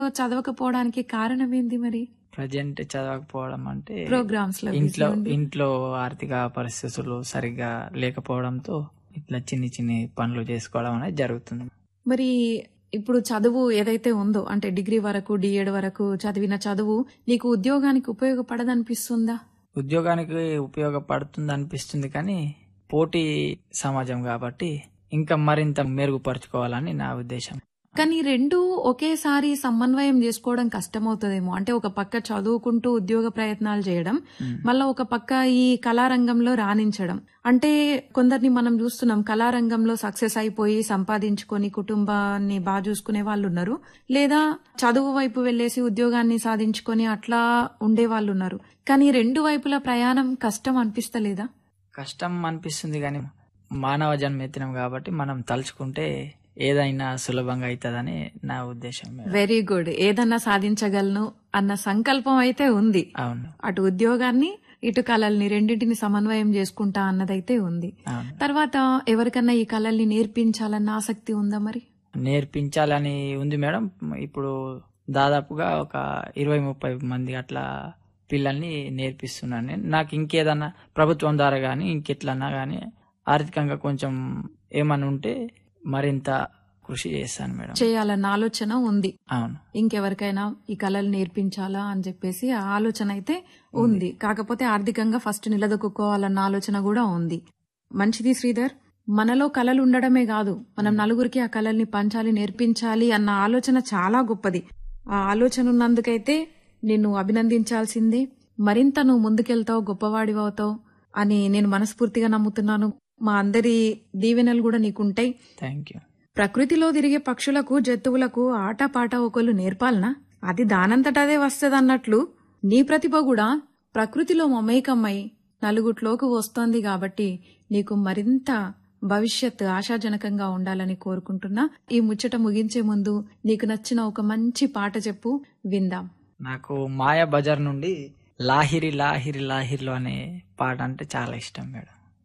చదవకపోవడానికి కారణం ఏంది మరి ప్రజెంట్ చదవకపోవడం అంటే ప్రోగ్రామ్స్ లో ఇంట్లో busy ఉండి. ఇంట్లో ఆర్థిక పరిస్థితులు సరిగ్గా లేకపోవడంతో ఇట్లా చిన్ని చిన్ని పనులు చేసుకోవడం అనేది జరుగుతుంది మరి ఇప్పుడు చదువు ఏదైతే ఉందో అంటే డిగ్రీ వరకు డిఎడ్ వరకు చదివిన చదువు నీకు ఉద్యోగానికి ఉపయోగపడదనిపిస్తుందా ఉద్యోగానికి ఉపయోగపడుతుంది అనిపిస్తుంది కానీ పోటీ సమాజం కాబట్టి ఇంకా మరింత మెరుగుపరుచుకోవాలని నా ఉద్దేశం కానీ రెండు ఒకేసారి సమన్వయం చేసుకోవడం కష్టమవుతుందేమో అంటే ఒక పక్క చదువుకుంటూ ఉద్యోగ ప్రయత్నాలు చేయడం మ్మ్. మళ్ళా ఒక పక్క ఈ కళారంగంలో రాణించడం అంటే కొందరిని మనం చూస్తున్నాం కళారంగంలో సక్సెస్ అయిపోయి సంపాదించుకొని కుటుంబాన్ని బాగా చూసుకునే వాళ్ళు ఉన్నారు లేదా చదువు వైపు వెళ్లేసి ఉద్యోగాన్ని సాధించుకొని అట్లా ఉండే వాళ్ళు ఉన్నారు కానీ రెండు వైపుల ప్రయాణం కష్టం అనిపిస్తలేదా కష్టం అనిపిస్తుంది కానీ మానవ జన్మెత్తినం కాబట్టి మనం తలుచుకుంటే ఏదైనా సులభంగా అవుతుందని నా ఉద్దేశం మేడం. వెరీ గుడ్ ఏదన్నా సాధించగలను అన్న సంకల్పం అయితే ఉంది అవును అటు ఉద్యోగాన్ని ఇటు కళల్ని రెండింటిని సమన్వయం చేసుకుంటా అన్నదైతే ఉంది అవును తర్వాత ఎవరికన్నా ఈ కళల్ని నేర్పించాలన్న ఆసక్తి ఉందా మరి నేర్పించాలని ఉంది మేడం ఇప్పుడు దాదాపుగా ఒక ఇరవై ముప్పై మంది అట్లా పిల్లల్ని నేర్పిస్తున్నాను నేను నాకు ఇంకేదన్నా ప్రభుత్వం ద్వారా కానీ ఇంకెట్లన్నా కానీ ఆర్థికంగా కొంచెం ఏమన్నా ఉంటే మరింత కృషి చేస్తాను మేడం చేయాలన్న ఆలోచన ఉంది అవును ఇంకెవరికైనా ఈ కళలు నేర్పించాలా అని చెప్పేసి ఆ ఆలోచన అయితే ఉంది కాకపోతే ఆర్థికంగా ఫస్ట్ నిలదొక్కుకోవాలన్న ఆలోచన కూడా ఉంది మంచిది శ్రీధర్ మనలో కళలు ఉండడమే కాదు మనం నలుగురికి ఆ కళల్ని పంచాలి నేర్పించాలి అన్న ఆలోచన చాలా గొప్పది ఆ ఆలోచన ఉన్నందుకైతే నిన్ను అభినందించాల్సిందే మరింత నువ్వు ముందుకెళ్తావు గొప్పవాడివవుతావు అని నేను మనస్ఫూర్తిగా నమ్ముతున్నాను మా అందరి దీవెనలు కూడా నీకుంటాయి థ్యాంక్ యూ ప్రకృతిలో తిరిగే పక్షులకు జంతువులకు ఆటపాట ఒకళ్ళు నేర్పాలనా అది దానంతటదే వస్తదన్నట్లు నీ ప్రతిభ కూడా ప్రకృతిలో మమేకమ్మై నలుగుట్లోకి వస్తోంది కాబట్టి నీకు మరింత భవిష్యత్ ఆశాజనకంగా ఉండాలని కోరుకుంటున్నా ఈ ముచ్చట ముగించే ముందు నీకు నచ్చిన ఒక మంచి పాట చెప్పు విందాం నాకు మాయా బజార్ నుండి లాహిరి లాహిరి లాహిరిలో అనే పాట అంటే చాలా ఇష్టం మేడం